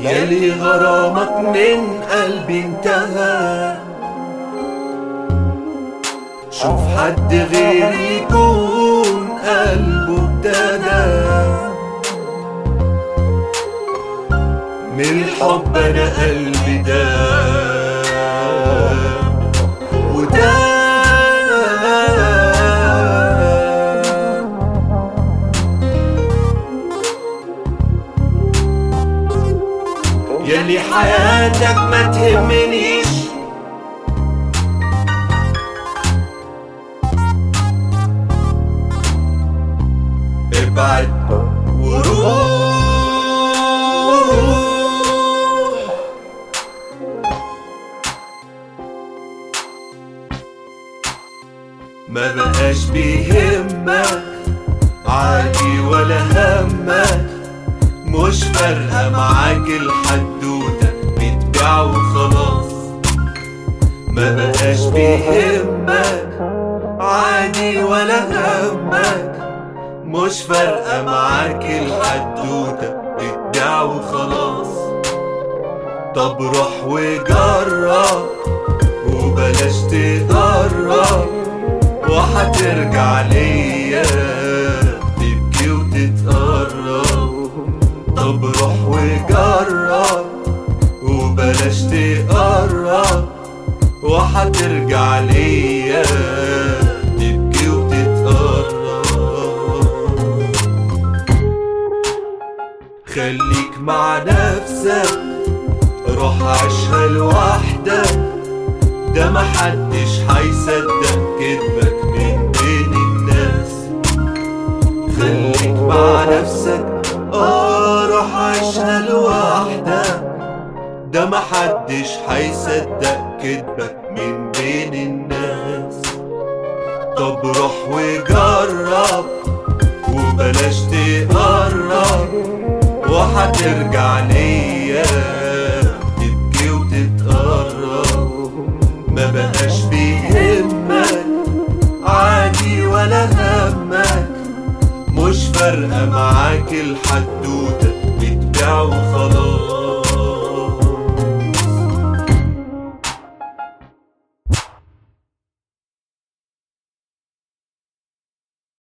ياللي غرامك من قلبي انتهى شوف حد غيري يكون قلبه ابتدى من الحب انا قلبي ده وده ياللي حياتك ما تهمنيش ابعد وروح ما بقاش بيهمك عادي ولا همك مش فارقة معاك الحدوتة بتبيع وخلاص ما بقاش بيهمك عادي ولا همك مش فارقة معاك الحدوتة بتبيع وخلاص طب روح وجرب وبلاش تقرب وهترجع ليا تبكي وتتقرب طب روح وجرب وبلاش تقرب وهترجع ليا تبكي وتتقرب خليك مع نفسك روح عيشها لوحدك ده محدش هيصدق كدبك من بين الناس خليك مع نفسك اه روح عيشها لوحدك ده محدش هيصدق كدبك من بين الناس طب روح وجرب وبلاش تقرب وهترجع ليا تبكي وتتقرب ما بقاش بيهمك عادي ولا همك مش فارقة معاك الحدوتة بتبيع وخلاص